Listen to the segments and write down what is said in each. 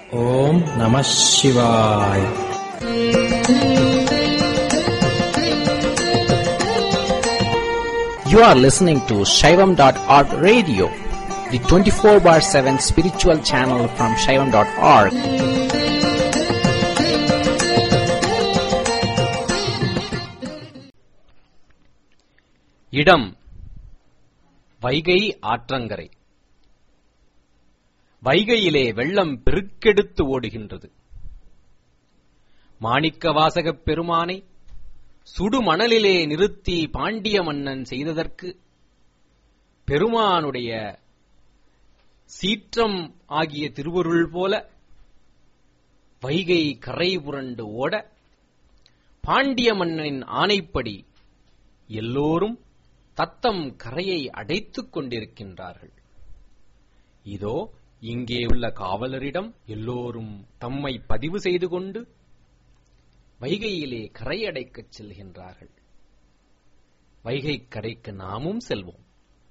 ஓம் நம சிவாய் You are listening to Shaivam.org radio, the 24 bar 7 spiritual channel from Shaivam.org. இடம் வைகை ஆற்றங்கரை வைகையிலே வெள்ளம் பெருக்கெடுத்து ஓடுகின்றது மாணிக்க வாசகப் பெருமானை சுடுமணலிலே நிறுத்தி பாண்டிய மன்னன் செய்ததற்கு பெருமானுடைய சீற்றம் ஆகிய திருவருள் போல வைகை கரை புரண்டு ஓட பாண்டிய மன்னனின் ஆணைப்படி எல்லோரும் தத்தம் கரையை அடைத்துக் கொண்டிருக்கின்றார்கள் இதோ இங்கே உள்ள காவலரிடம் எல்லோரும் தம்மை பதிவு செய்து கொண்டு வைகையிலே கரையடைக்கச் செல்கின்றார்கள் வைகை கரைக்கு நாமும் செல்வோம்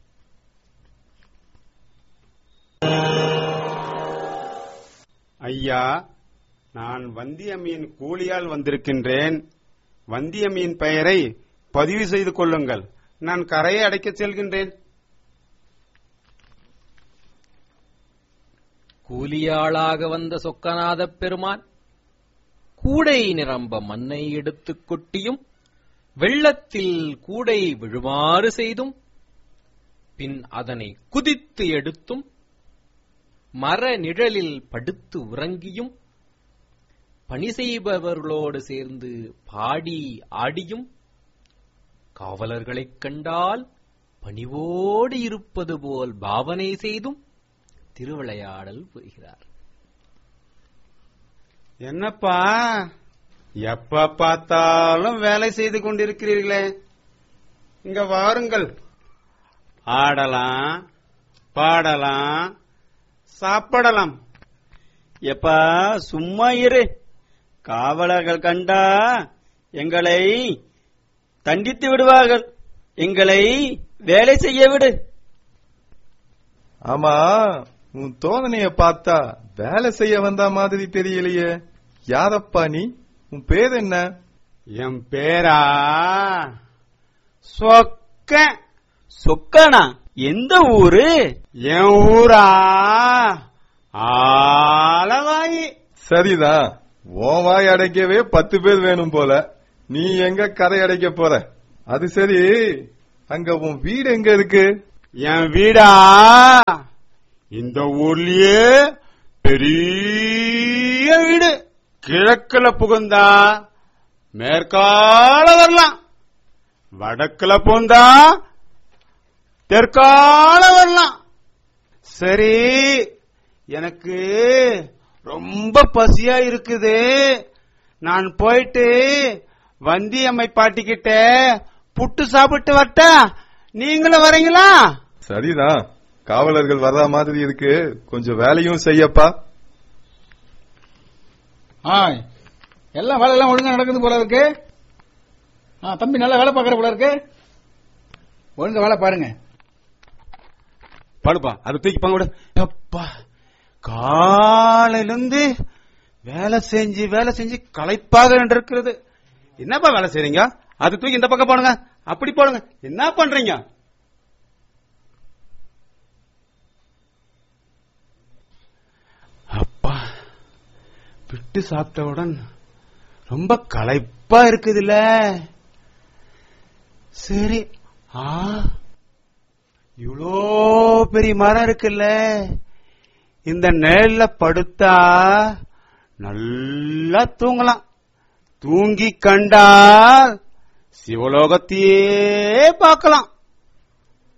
ஐயா நான் வந்தியம்மியின் கூலியால் வந்திருக்கின்றேன் வந்தியம்மியின் பெயரை பதிவு செய்து கொள்ளுங்கள் நான் கரையை அடைக்கச் செல்கின்றேன் கூலியாளாக வந்த சொக்கநாதப் பெருமான் கூடை நிரம்ப மண்ணை எடுத்துக் கொட்டியும் வெள்ளத்தில் கூடை விழுமாறு செய்தும் பின் அதனை குதித்து எடுத்தும் மர நிழலில் படுத்து உறங்கியும் பணி செய்பவர்களோடு சேர்ந்து பாடி ஆடியும் காவலர்களைக் கண்டால் பணிவோடு இருப்பது போல் பாவனை செய்தும் திருவிளையாடல் புரிகிறார் என்னப்பா எப்ப பார்த்தாலும் வேலை செய்து கொண்டிருக்கிறீர்களே இங்க வாருங்கள் ஆடலாம் பாடலாம் சாப்பிடலாம் எப்பா சும்மா இரு காவலர்கள் கண்டா எங்களை தண்டித்து விடுவார்கள் எங்களை வேலை செய்ய விடு ஆமா உன் தோதனைய பார்த்தா வேலை செய்ய வந்த மாதிரி தெரியலையே யாரப்பா நீ உன் பேர் என்ன என் பேரா சொக்க சொக்கானா எந்த ஊரு என் ஊரா ஆலவாயி சரிதான் உன் வாய் அடைக்கவே பத்து பேர் வேணும் போல நீ எங்க கரை அடைக்க போற அது சரி அங்க உன் வீடு எங்க இருக்கு என் வீடா இந்த ஊர்லயே பெரிய வீடு கிழக்குல புகுந்தா மேற்கால வரலாம் வடக்குல புகுந்தா தெற்கால வரலாம் சரி எனக்கு ரொம்ப பசியா இருக்குது நான் போயிட்டு வந்தியம்மை பாட்டிக்கிட்ட புட்டு சாப்பிட்டு வரட்டா நீங்களும் வரீங்களா சரிதான் காவலர்கள் வர்ற மாதிரி இருக்கு கொஞ்சம் வேலையும் செய்யப்பா ஆ எல்லாம் வேலை எல்லாம் ஒழுங்கா நடக்குது போல இருக்கு ஆ தம்பி நல்லா வேலை பார்க்கற போல இருக்கு ஒழுங்கா வேலை பாருங்க படுப்பா அது தூக்கி பங்க விடு அப்பா காலையிலிருந்து வேலை செஞ்சு வேலை செஞ்சு களைப்பாக இருக்கிறது என்னப்பா வேலை செய்றீங்க அது தூக்கி இந்த பக்கம் போடுங்க அப்படி போடுங்க என்ன பண்றீங்க அப்பா விட்டு சாப்பிட்டவுடன் ரொம்ப களைப்பா இருக்குதுல்ல சரி ஆ இவ்வளோ பெரிய மரம் இருக்குல்ல இந்த நிழல்ல படுத்தா நல்லா தூங்கலாம் தூங்கி கண்டால் சிவலோகத்தையே பார்க்கலாம்